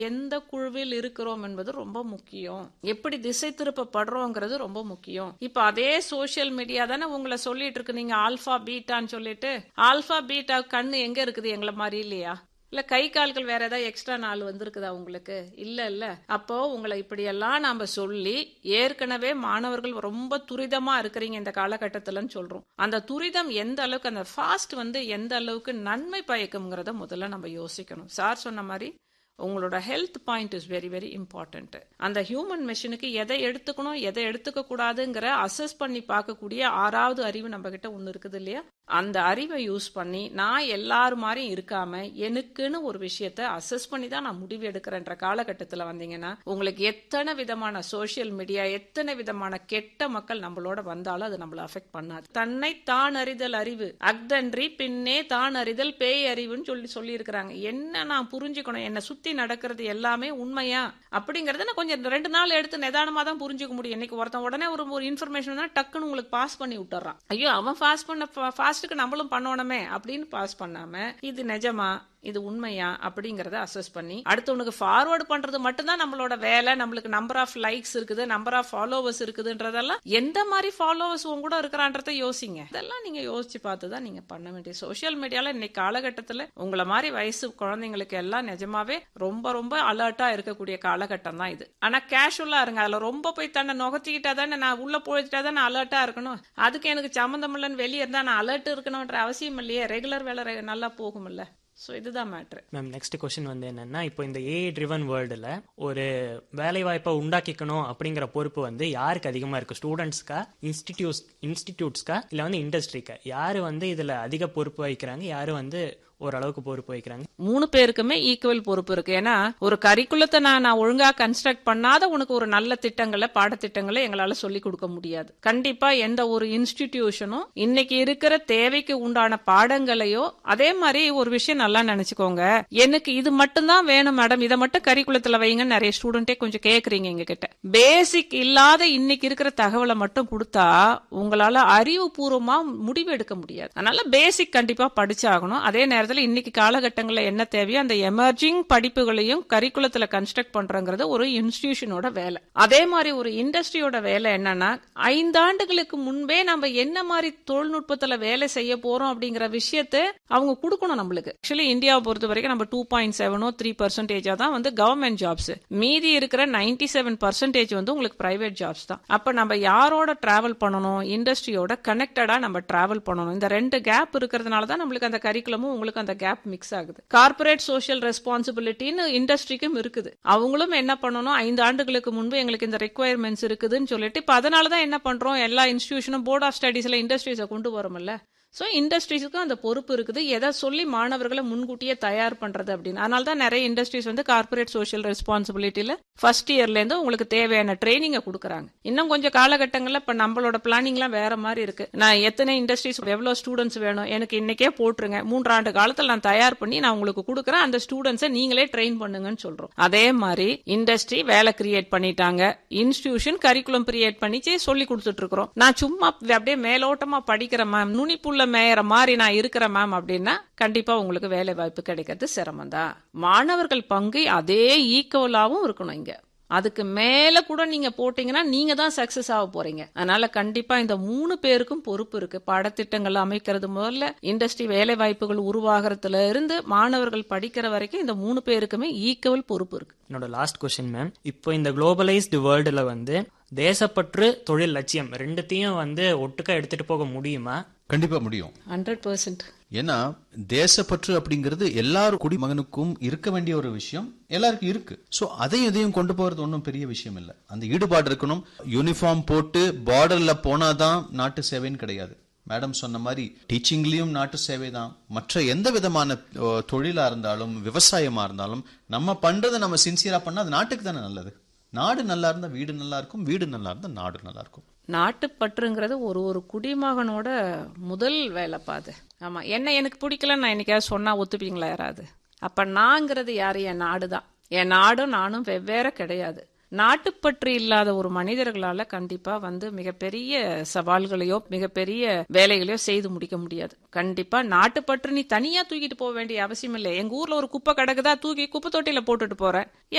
எந்த குழுவில் இருக்கிறோம் என்பது ரொம்ப முக்கியம் எப்படி திசை திருப்பப்படுறோங்கிறது ரொம்ப முக்கியம் இப்ப அதே சோசியல் மீடியா தானே உங்களை சொல்லிட்டு இருக்கு நீங்க ஆல்பா பீட்டான்னு சொல்லிட்டு ஆல்பா பீட்டா கண்ணு எங்க இருக்குது எங்களை மாதிரி இல்லையா இல்ல கை கால்கள் வேற ஏதாவது எக்ஸ்ட்ரா நாள் வந்திருக்குதா உங்களுக்கு இல்ல இல்ல அப்போ உங்களை இப்படியெல்லாம் நாம சொல்லி ஏற்கனவே மாணவர்கள் ரொம்ப துரிதமா இருக்கிறீங்க இந்த காலகட்டத்திலன்னு சொல்றோம் அந்த துரிதம் எந்த அளவுக்கு அந்த ஃபாஸ்ட் வந்து எந்த அளவுக்கு நன்மை பயக்கும்ங்கிறத முதல்ல நம்ம யோசிக்கணும் சார் சொன்ன மாதிரி உங்களோட health point is very very important அந்த ஹியூமன் மெஷினுக்கு எதை எடுத்துக்கணும் எதை எடுத்துக்க கூடாதுங்கிற அசஸ் பண்ணி பார்க்கக்கூடிய ஆறாவது அறிவு நம்ம கிட்ட ஒன்று இருக்குது இல்லையா அந்த அறிவை யூஸ் பண்ணி நான் எல்லாரும் மாதிரியும் இருக்காம எனக்குன்னு ஒரு விஷயத்த அசஸ் பண்ணி தான் நான் முடிவு எடுக்கிறேன்ற காலகட்டத்தில் வந்தீங்கன்னா உங்களுக்கு எத்தனை விதமான சோசியல் மீடியா எத்தனை விதமான கெட்ட மக்கள் நம்மளோட வந்தாலும் அது நம்மள அஃபெக்ட் பண்ணாது தன்னை தான் அறிதல் அறிவு அக்தன்றி பின்னே தான் அறிதல் பேய் அறிவுன்னு சொல்லி சொல்லி இருக்கிறாங்க என்ன நான் புரிஞ்சுக்கணும் என்னை சுத்தி நடக்கிறது எல்லாமே உண்மையா அப்படிங்கறத நான் கொஞ்சம் ரெண்டு நாள் எடுத்து நிதானமா தான் புரிஞ்சுக்க முடியும் இன்னைக்கு ஒருத்தன் உடனே ஒரு ஒரு இன்ஃபர்மேஷன் தான் டக்குன்னு உங்களுக்கு பாஸ் பண்ணி விட்டுறான் ஐயோ அவன் பாஸ் பண்ண ஃபாஸ்ட்டுக்கு நம்மளும் பண்ணணுமே அப்படின்னு பாஸ் பண்ணாம இது நிஜமா இது உண்மையா அப்படிங்கறத அசஸ் பண்ணி அடுத்தவனுக்கு ஃபார்வர்டு பண்றது மட்டும்தான் நம்மளோட வேலை நம்மளுக்கு நம்பர் ஆஃப் லைக்ஸ் இருக்குது நம்பர் ஆஃப் ஃபாலோவர்ஸ் இருக்குதுன்றதெல்லாம் எந்த மாதிரி ஃபாலோவர்ஸ் உங்க கூட இருக்கிறான்றத யோசிங்க இதெல்லாம் நீங்க யோசிச்சு பார்த்து தான் நீங்க பண்ண வேண்டிய சோசியல் மீடியால இன்னைக்கு காலகட்டத்துல உங்களை மாதிரி வயசு குழந்தைங்களுக்கு எல்லாம் நிஜமாவே ரொம்ப ரொம்ப அலர்ட்டா இருக்கக்கூடிய காலகட்டம் தான் இது ஆனா கேஷுவலா இருங்க அதுல ரொம்ப போய் தன்னை நுகர்த்திக்கிட்டா தானே நான் உள்ள போயிட்டா தான் அலர்ட்டா இருக்கணும் அதுக்கு எனக்கு சம்மந்தம் இல்லைன்னு வெளியே இருந்தா நான் அலர்ட் இருக்கணும்ன்ற அவசியம் இல்லையே ரெகுலர் வேலை ரெ- நல்லா போகும்ல ஸோ இதுதான் மேட்ரு மேம் நெக்ஸ்ட் கொஸ்டின் வந்து என்னன்னா இப்போ இந்த ஏஐ ட்ரிவன் வேர்ல்டில் ஒரு வேலை வாய்ப்பை உண்டாக்கிக்கணும் அப்படிங்கிற பொறுப்பு வந்து யாருக்கு அதிகமாக இருக்கு ஸ்டூடெண்ட்ஸ்க்கா இன்ஸ்டிடியூட்ஸ் இன்ஸ்டிடியூட்ஸ்க்கா இல்லை வந்து இண்டஸ்ட்ரிக்கா யார் வந்து இதில் அதிக பொறுப்பு வகிக்கிறாங்க யார் வந்து ஓரளவுக்கு பொறுப்பு வகிக்கிறாங்க மூணு பேருக்குமே ஈக்குவல் பொறுப்பு இருக்கு ஏன்னா ஒரு கரிக்குலத்தை நான் நான் ஒழுங்கா கன்ஸ்ட்ரக்ட் பண்ணாத உனக்கு ஒரு நல்ல திட்டங்களை பாடத்திட்டங்களை எங்களால சொல்லி கொடுக்க முடியாது கண்டிப்பா எந்த ஒரு இன்ஸ்டிடியூஷனும் இன்னைக்கு இருக்கிற தேவைக்கு உண்டான பாடங்களையோ அதே மாதிரி ஒரு விஷயம் நல்லா நினைச்சுக்கோங்க எனக்கு இது மட்டும்தான் வேணும் மேடம் இதை மட்டும் கரிக்குலத்துல வைங்கன்னு நிறைய ஸ்டூடெண்டே கொஞ்சம் கேக்குறீங்க எங்க கிட்ட பேசிக் இல்லாத இன்னைக்கு இருக்கிற தகவலை மட்டும் கொடுத்தா உங்களால அறிவுபூர்வமா முடிவு எடுக்க முடியாது அதனால பேசிக் கண்டிப்பா படிச்சாகணும் அதே நேரத்துல இன்னைக்கு காலகட்டங்களில் என்ன தேவையோ அந்த எமர்ஜிங் படிப்புகளையும் கரிக்குலத்துல கன்ஸ்ட்ரக்ட் பண்றங்கிறது ஒரு இன்ஸ்டிடியூஷனோட வேலை அதே மாதிரி ஒரு இண்டஸ்ட்ரியோட வேலை என்னன்னா ஐந்தாண்டுகளுக்கு முன்பே நம்ம என்ன மாதிரி தொழில்நுட்பத்துல வேலை செய்ய போறோம் அப்படிங்கிற விஷயத்த அவங்க கொடுக்கணும் நம்மளுக்கு ஆக்சுவலி இந்தியாவை பொறுத்த வரைக்கும் நம்ம டூ பாயிண்ட் செவனோ த்ரீ பர்சன்டேஜா தான் வந்து கவர்மெண்ட் ஜாப்ஸ் மீதி இருக்கிற நைன்டி செவன் பர்சன்டேஜ் வந்து உங்களுக்கு பிரைவேட் ஜாப்ஸ் தான் அப்ப நம்ம யாரோட டிராவல் பண்ணணும் இண்டஸ்ட்ரியோட கனெக்டடா நம்ம டிராவல் பண்ணணும் இந்த ரெண்டு கேப் இருக்கிறதுனால தான் நம்மளுக்கு அந்த கரிக்குலமும் உங்களுக்கு அந்த கேப் மிக்ஸ் ஆகுது கார்பரேட் சோஷியல் ரெஸ்பான்சிபிலிட்டின்னு இண்டஸ்ட்ரிக்கும் இருக்குது அவங்களும் என்ன பண்ணணும் ஐந்து ஆண்டுகளுக்கு முன்பு எங்களுக்கு இந்த ரெக்குவயர்மெண்ட்ஸ் இருக்குதுன்னு சொல்லிட்டு இப்ப அதனால தான் என்ன பண்றோம் எல்லா இன்ஸ்டிடியூஷனும் போர்ட் ஆஃப் ஸ்டடீஸ்ல இண்டஸ்ட்ரீஸை கொண்டு வரோம்ல ஸோ இண்டஸ்ட்ரீஸுக்கும் அந்த பொறுப்பு இருக்குது எதை சொல்லி மாணவர்களை முன்கூட்டியே தயார் பண்றது அப்படின்னு அதனால தான் நிறைய இண்டஸ்ட்ரீஸ் வந்து கார்பரேட் சோஷியல் ரெஸ்பான்சிபிலிட்டியில ஃபர்ஸ்ட் இயர்லேருந்து உங்களுக்கு தேவையான ட்ரைனிங்கை கொடுக்குறாங்க இன்னும் கொஞ்சம் காலகட்டங்களில் இப்போ நம்மளோட பிளானிங்லாம் வேற மாதிரி இருக்கு நான் எத்தனை இண்டஸ்ட்ரீஸ் எவ்வளோ ஸ்டூடெண்ட்ஸ் வேணும் எனக்கு இன்னைக்கே போட்டுருங்க மூன்றாண்டு காலத்தில் நான் தயார் பண்ணி நான் உங்களுக்கு கொடுக்குறேன் அந்த ஸ்டூடெண்ட்ஸை நீங்களே ட்ரெயின் பண்ணுங்கன்னு சொல்றோம் அதே மாதிரி இண்டஸ்ட்ரி வேலை கிரியேட் பண்ணிட்டாங்க இன்ஸ்டிடியூஷன் கரிக்குலம் கிரியேட் பண்ணிச்சு சொல்லி கொடுத்துட்டு இருக்கிறோம் நான் சும்மா அப்படியே மேலோட்டமா படிக்கிறேன் மேம் நுனிப்புள்ள மேயற மாதிரி நான் இருக்கிறேன் மேம் அப்படின்னா கண்டிப்பா உங்களுக்கு வேலை வாய்ப்பு கிடைக்கிறது சிரமம் தான் மாணவர்கள் பங்கு அதே ஈக்குவலாவும் இருக்கணும் இங்க அதுக்கு மேல கூட நீங்க போட்டீங்கன்னா நீங்க தான் சக்சஸ் ஆக போறீங்க அதனால கண்டிப்பா இந்த மூணு பேருக்கும் பொறுப்பு இருக்கு பாடத்திட்டங்கள் அமைக்கிறது முதல்ல இண்டஸ்ட்ரி வேலை வாய்ப்புகள் உருவாகிறதுல இருந்து மாணவர்கள் படிக்கிற வரைக்கும் இந்த மூணு பேருக்குமே ஈக்குவல் பொறுப்பு இருக்கு என்னோட லாஸ்ட் கொஸ்டின் மேம் இப்போ இந்த குளோபலைஸ்டு வேர்ல்டில் வந்து தேசப்பற்று தொழில் லட்சியம் ரெண்டுத்தையும் வந்து ஒட்டுக்கா எடுத்துட்டு போக முடியுமா கண்டிப்பா முடியும் ஹண்ட்ரட் பர்சன்ட் ஏன்னா தேசப்பற்று அப்படிங்கிறது எல்லாரும் குடிமகனுக்கும் இருக்க வேண்டிய ஒரு விஷயம் எல்லாருக்கும் இருக்கு சோ அதையும் இதையும் கொண்டு போறது ஒன்றும் பெரிய விஷயம் இல்லை அந்த ஈடுபாடு இருக்கணும் யூனிஃபார்ம் போட்டு பார்டர்ல போனாதான் நாட்டு சேவைன்னு கிடையாது மேடம் சொன்ன மாதிரி டீச்சிங்லயும் நாட்டு சேவை தான் மற்ற எந்த விதமான ஓ, தொழிலா இருந்தாலும் விவசாயமா இருந்தாலும் நம்ம பண்றதை நம்ம சின்சியரா பண்ணா அது நாட்டுக்கு தானே நல்லது நாடு நல்லா இருந்தா வீடு நல்லா இருக்கும் வீடு நல்லா இருந்தா நாடு நல்லா இருக்கும் நாட்டுப்பற்றுங்கிறது ஒரு ஒரு குடிமகனோட முதல் வேலைப்பா அது ஆமா என்ன எனக்கு பிடிக்கல நான் என்னைக்காவது சொன்னா ஒத்துப்பீங்களா யாராவது அப்ப நாங்கிறது யாரு என் நாடு தான் என் நாடும் நானும் வெவ்வேறு கிடையாது நாட்டுப்பற்று இல்லாத ஒரு மனிதர்களால கண்டிப்பா வந்து மிகப்பெரிய சவால்களையோ மிகப்பெரிய வேலைகளையோ செய்து முடிக்க முடியாது கண்டிப்பா நாட்டுப்பற்று நீ தனியா தூக்கிட்டு போக வேண்டிய அவசியம் இல்லை எங்க ஊர்ல ஒரு குப்பை கிடக்குதா தூக்கி குப்பை தொட்டியில போட்டுட்டு போறேன்